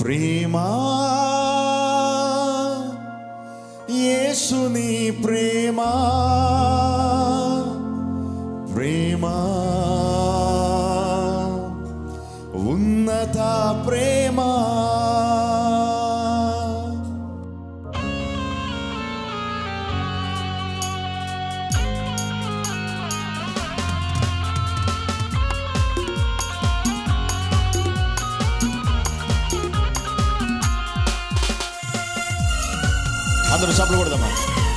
ప్రేమా యేసుని ప్రేమా ప్రేమా ఉన్నత ప్రేమా అందరూ చప్పలు కొడదామా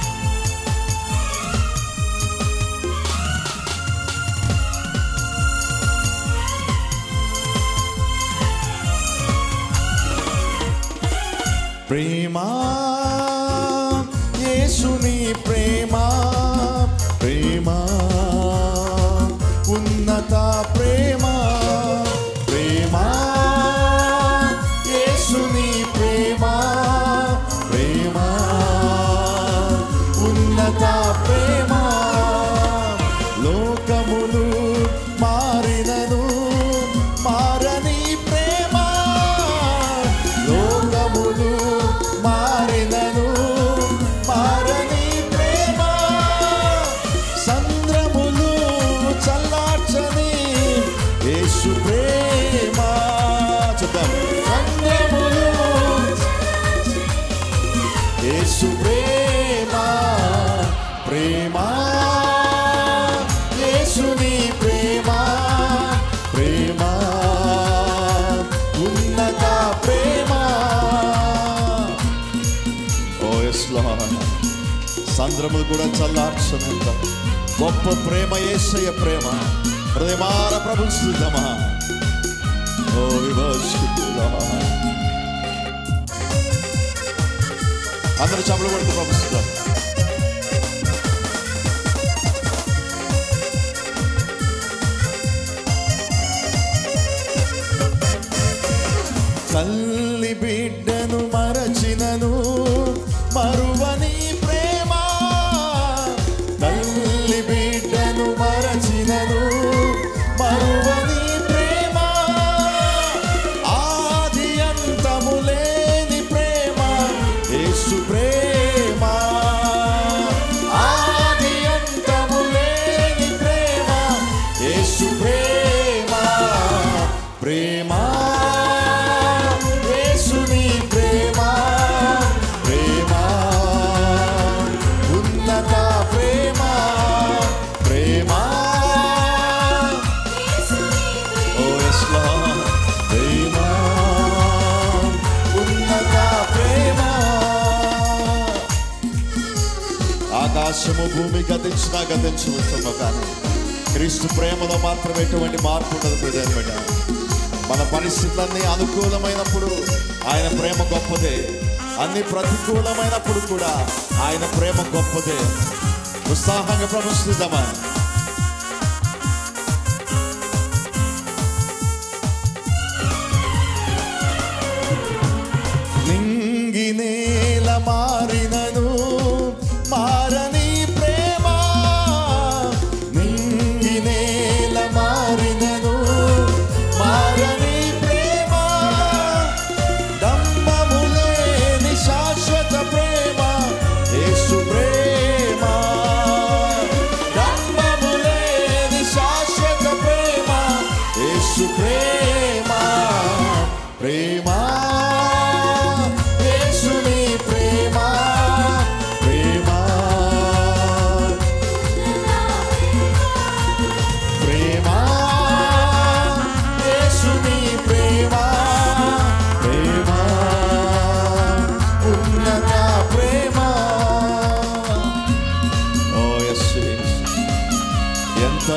ప్రేమా యేసుని ప్రేమా ప్రేమా ఉన్నత ప్రేమా ప్రేమా యేసుని ప్రేమా ప్రేమా ఉన్నత ప్రేమా లోకములు మారినను మారని ప్రేమ లోకములు మారినను మారని ప్రేమ సంద్రములు చల్లార్చని యేసు ప్రేమ చూద్దాం సంద్రములు యేసు ప్రేమ ప్రేమ యేసుని ప్రేమ ప్రేమ ఉన్నత ప్రేమ ఓ ఎస్ సంద్రములు కూడా చల్లార్చనంత గొప్ప ప్రేమ యేసయ్య ప్రేమ హృదయమార ప్రభు స్థితమా ఓ విభజితులా అందరూ చప్పలు కొడుతూ ప్రభుత్వం తల్లి బిడ్డను మరచినను మరువని ప్రేమ తల్లి బిడ్డను మరచినను మరువని ప్రేమ ఆది అంతము లేని ప్రేమ యేసు ప్రేమ ఆది అంతము లేని ప్రేమ యేసు ప్రేమ ప్రేమ యేసుని ప్రేమ ప్రేమ ఉన్నత ప్రేమ ప్రేమ ఓ ఎస్ ప్రేమ ఉన్నత ప్రేమ ఆకాశము భూమి గతించినా గతించవచ్చు కానీ క్రీస్తు ప్రేమలో మాత్రం ఎటువంటి మార్పు ఉండదు ప్రజలు బిడ్డ మన పరిస్థితులన్నీ అనుకూలమైనప్పుడు ఆయన ప్రేమ గొప్పదే అన్ని ప్రతికూలమైనప్పుడు కూడా ఆయన ప్రేమ గొప్పదే ఉత్సాహంగా ప్రదర్శిద్దామా నింగి నేల మారినను మారని ప్రేమ నింగి నేల మారినను మారని ప్రేమ దంబము లేని శాశ్వత ప్రేమ యేసు ప్రేమ దంబము లేని శాశ్వత ప్రేమ యేసు ప్రేమ ప్రేమ యేసుని ప్రేమ ప్రేమ ప్రేమ యేసుని ప్రేమ ప్రేమ ఉన్నత ప్రేమ ఓ ఎస్ ఎంత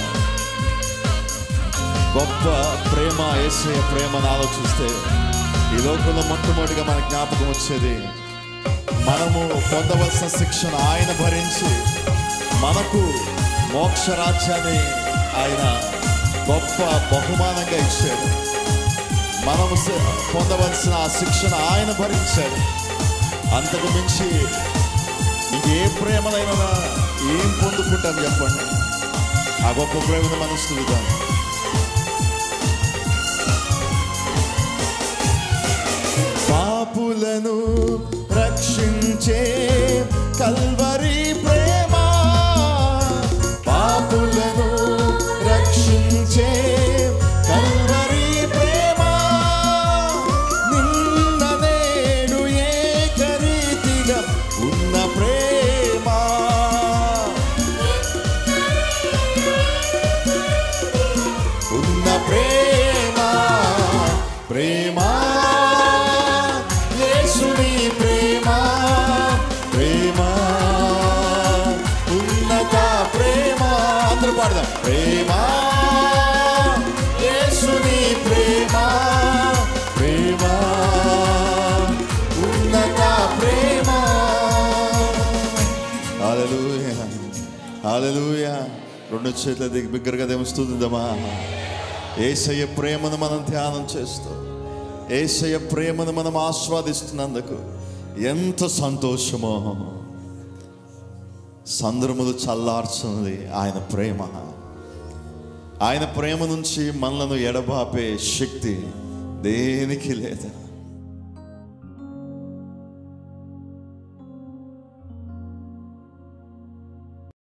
గొప్ప ప్రేమ ఏసయ ప్రేమను ఆలోచిస్తే ఈ లోకంలో మొట్టమొదటిగా మన జ్ఞాపకం వచ్చేది మనము పొందవలసిన శిక్షణ ఆయన భరించి మనకు మోక్ష రాజ్యాన్ని ఆయన గొప్ప బహుమానంగా ఇచ్చాడు మనము స- పొందవలసిన ఆ శిక్షణ ఆయన భరించాడు అంతకు మించి ఇంకే ప్రేమలైనా ఏం పొందుకుంటాం చెప్పండి ఆ గొప్ప ప్రేమను మనం స్థుతిద్దాం పాపులను రక్షించే కల్వరి ప్రేమ పాపులను రక్షించే కల్వరి ప్రేమ నిన్న నేడు ఏకరీతిగా ఉన్న ప్రేమ ఉన్న ప్రేమ ప్రేమ యేసుని ప్రేమ ప్రేమ ఉన్నత ప్రేమ అందరూ పాడదాం ప్రేమ యేసుని ప్రేమ ప్రేమ ఉన్నత ప్రేమ హల్లెలూయా హల్లెలూయా రెండు చేతుల దిగి బిగ్గరగా దేవస్తుందమ్మా ఏసయ్య ప్రేమను మనం ధ్యానం చేస్తూ ఏసయ్య ప్రేమను మనం ఆస్వాదిస్తున్నందుకు ఎంత సంతోషమో సందర్ములు చల్లార్చున్నది ఆయన ప్రేమ ఆయన ప్రేమ నుంచి మనలను ఎడబాపే శక్తి దేనికి లేదు